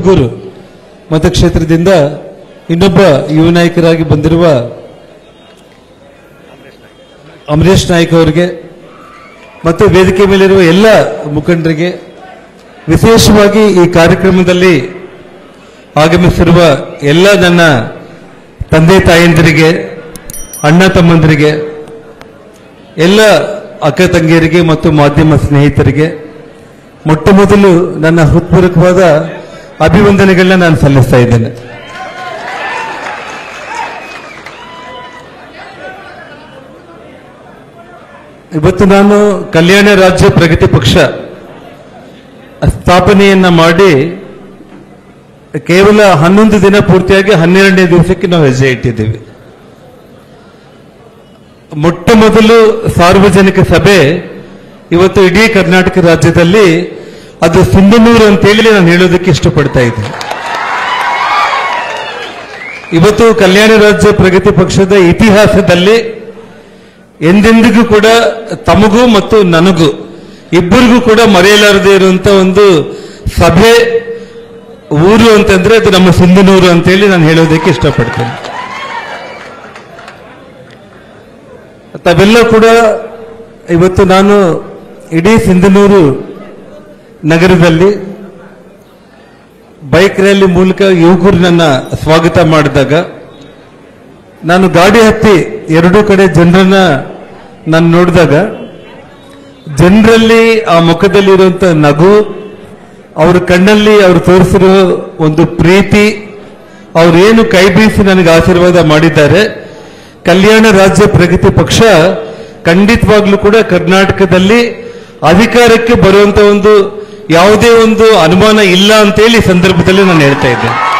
ಹುಡುಗೂರು ಮತಕ್ಷೇತ್ರದಿಂದ ಇನ್ನೊಬ್ಬ ಯುವ ನಾಯಕರಾಗಿ ಬಂದಿರುವ ಅಮರೇಶ್ ನಾಯ್ಕ್ ಅವರಿಗೆ ಮತ್ತು ವೇದಿಕೆ ಮೇಲಿರುವ ಎಲ್ಲ ಮುಖಂಡರಿಗೆ ವಿಶೇಷವಾಗಿ ಈ ಕಾರ್ಯಕ್ರಮದಲ್ಲಿ ಆಗಮಿಸಿರುವ ಎಲ್ಲ ನನ್ನ ತಂದೆ ತಾಯಂದಿರಿಗೆ ಅಣ್ಣ ತಮ್ಮಂದಿರಿಗೆ ಎಲ್ಲ ಅಕ್ಕ ತಂಗಿಯರಿಗೆ ಮತ್ತು ಮಾಧ್ಯಮ ಸ್ನೇಹಿತರಿಗೆ ಮೊಟ್ಟ ಮೊದಲು ನನ್ನ ಹೃತ್ಪೂರ್ವಕವಾದ ಅಭಿವಂದನೆಗಳನ್ನ ನಾನು ಸಲ್ಲಿಸ್ತಾ ಇದ್ದೇನೆ ಇವತ್ತು ನಾನು ಕಲ್ಯಾಣ ರಾಜ್ಯ ಪ್ರಗತಿ ಪಕ್ಷ ಸ್ಥಾಪನೆಯನ್ನ ಮಾಡಿ ಕೇವಲ ಹನ್ನೊಂದು ದಿನ ಪೂರ್ತಿಯಾಗಿ ಹನ್ನೆರಡನೇ ದಿವಸಕ್ಕೆ ನಾವು ಹೆಜ್ಜೆ ಇಟ್ಟಿದ್ದೀವಿ ಮೊಟ್ಟ ಮೊದಲು ಸಾರ್ವಜನಿಕ ಸಭೆ ಇವತ್ತು ಇಡೀ ಕರ್ನಾಟಕ ರಾಜ್ಯದಲ್ಲಿ ಅದು ಸಿಂಧನೂರು ಅಂತೇಳಿ ನಾನು ಹೇಳೋದಕ್ಕೆ ಇಷ್ಟಪಡ್ತಾ ಇದ್ದೀನಿ ಇವತ್ತು ಕಲ್ಯಾಣ ರಾಜ್ಯ ಪ್ರಗತಿ ಪಕ್ಷದ ಇತಿಹಾಸದಲ್ಲಿ ಎಂದೆಂದಿಗೂ ಕೂಡ ತಮಗೂ ಮತ್ತು ನನಗೂ ಇಬ್ಬರಿಗೂ ಕೂಡ ಮರೆಯಲಾರದೇ ಇರುವಂತ ಒಂದು ಸಭೆ ಊರು ಅಂತಂದ್ರೆ ಅದು ನಮ್ಮ ಸಿಂಧನೂರು ಅಂತೇಳಿ ನಾನು ಹೇಳೋದಕ್ಕೆ ಇಷ್ಟಪಡ್ತೇನೆ ತಾವೆಲ್ಲ ಕೂಡ ಇವತ್ತು ನಾನು ಇಡೀ ಸಿಂಧನೂರು ನಗರದಲ್ಲಿ ಬೈಕ್ ರ್ಯಾಲಿ ಮೂಲಕ ಯುವಕರು ನನ್ನ ಸ್ವಾಗತ ಮಾಡಿದಾಗ ನಾನು ಗಾಡಿ ಹತ್ತಿ ಎರಡೂ ಕಡೆ ಜನರನ್ನ ನಾನು ನೋಡಿದಾಗ ಜನರಲ್ಲಿ ಆ ಮುಖದಲ್ಲಿರುವಂತ ನಗು ಅವ್ರ ಕಣ್ಣಲ್ಲಿ ಅವ್ರು ತೋರಿಸಿರೋ ಒಂದು ಪ್ರೀತಿ ಅವ್ರೇನು ಕೈ ಬೀಸಿ ನನಗೆ ಆಶೀರ್ವಾದ ಮಾಡಿದ್ದಾರೆ ಕಲ್ಯಾಣ ರಾಜ್ಯ ಪ್ರಗತಿ ಪಕ್ಷ ಖಂಡಿತವಾಗ್ಲೂ ಕೂಡ ಕರ್ನಾಟಕದಲ್ಲಿ ಅಧಿಕಾರಕ್ಕೆ ಬರುವಂತ ಒಂದು ಯಾವುದೇ ಒಂದು ಅನುಮಾನ ಇಲ್ಲ ಅಂತೇಳಿ ಈ ಸಂದರ್ಭದಲ್ಲಿ ನಾನು ಹೇಳ್ತಾ ಇದ್ದೇನೆ